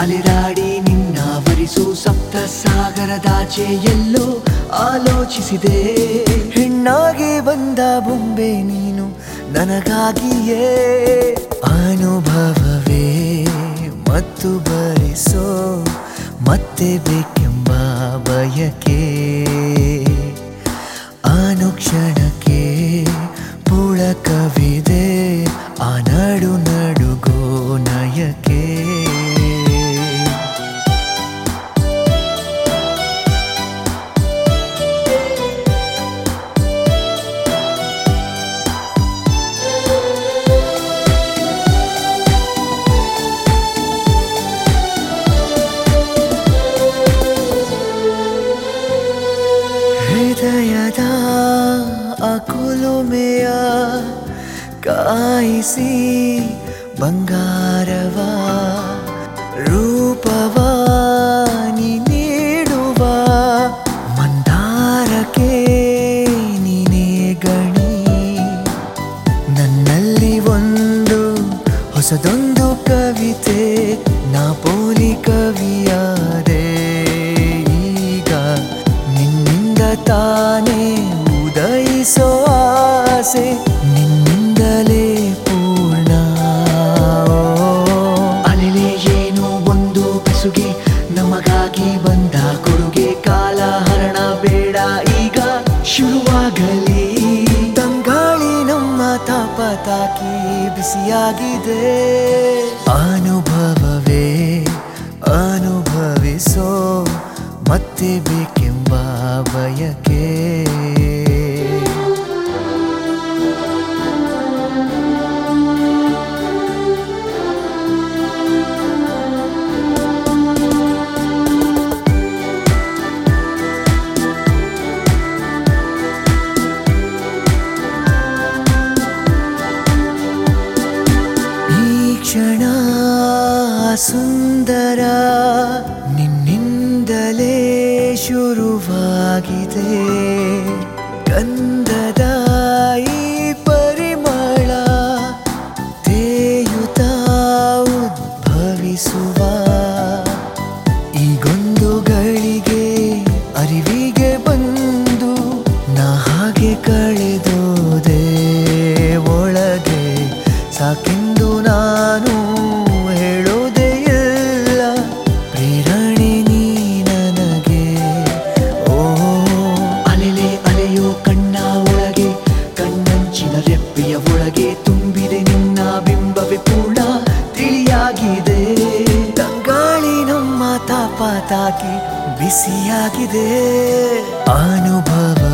ಅಲೆದಾಡಿ ನಿನ್ನ ವರಿಸು ಸಪ್ತ ಸಾಗರದಾಚೆ ಎಲ್ಲೋ ಆಲೋಚಿಸಿದೆ ಹೆಣ್ಣಾಗಿ ಬಂದ ಬೊಂಬೆ ನೀನು ನನಗಾಗಿಯೇ ಅನುಭವವೇ ಮತ್ತು ಬರಿಸೋ ಮತ್ತೆ ಬೇಕೆಂಬ ಬಯಕೆ ಅನುಕ್ಷಣಕ್ಕೆ ಪುಳಕವಿದೆ ಆ ನಡು ನಡುಗೋ ನಯಕೆ ಹೃದಯದ ಅಕುಲುಮೆಯ ಕಾಯಿಸಿ ಬಂಗಾರವ ರೂಪವ ನೀ ನೀಡುವ ಮಂದಾರಕ್ಕೆ ನೀನೇ ಗಣಿ ನನ್ನಲ್ಲಿ ಒಂದು ಹೊಸದೊಂದು ಕವಿತೆ ನಾ ಪೋಲಿ ಕವಿಯಾದೆ ಈಗ ನಿನ್ನಿಂದ ತಾನೇ ಉದಯಿಸೋ ಆಸೆ ನಿನ್ನಿಂದಲೇ ಪೂರ್ಣ ಅಲೆಲೆ ಏನೋ ಒಂದು ಬೆಸುಗೆ ನಮಗಾಗಿ ಬಂದ ಕೊಡುಗೆ ಕಾಲ ಹರಣ ಬೇಡ ಈಗ ಶುರುವಾಗಲಿ ತಂಗಾಳಿ ನಮ್ಮ ತಾಪ ತಾಕಿ ಬಿಸಿಯಾಗಿದೆ ಅನುಭವವೇ ಅನುಭವಿಸೋ ಮತ್ತೆ ಬೇಕೆಂಬ ಬಯಕೆ ಈ ಕ್ಷಣ ಸುಂದರ ನಿನ್ನಿಂದಲೇ ಶುರುವಾಗಿದೆ ಗಂಧದ ಈ ಪರಿಮಳ ತೇಯುತ್ತ ಉದ್ಭವಿಸುವ ಈಗೊಂದು ಗಳಿಗೆ ಅರಿವಿಗೆ ಬಂದು ನಾ ಹಾಗೆ ಕಳೆದೋದೆ ಒಳಗೆ ಸಾಕೆಂದು ನಾನು ಹೇಳೋದೇ ಇಲ್ಲ ಪ್ರೇರಣೆ ನೀ ನನಗೆ ಓ ಅಲೆಲೆ ಅಲೆಯೋ ಕಣ್ಣ ಒಳಗೆ ಕಣ್ಣಂಚಿನ ರೆಪ್ಪೆಯ ಒಳಗೆ ತುಂಬಿದೆ ನಿನ್ನ ಬಿಂಬವೇ ಪೂರ್ಣ ತಿಳಿಯಾಗಿದೆ ತಂಗಾಳಿ ನಮ್ಮ ತಾಪ ತಾಕಿ ಬಿಸಿಯಾಗಿದೆ ಅನುಭವ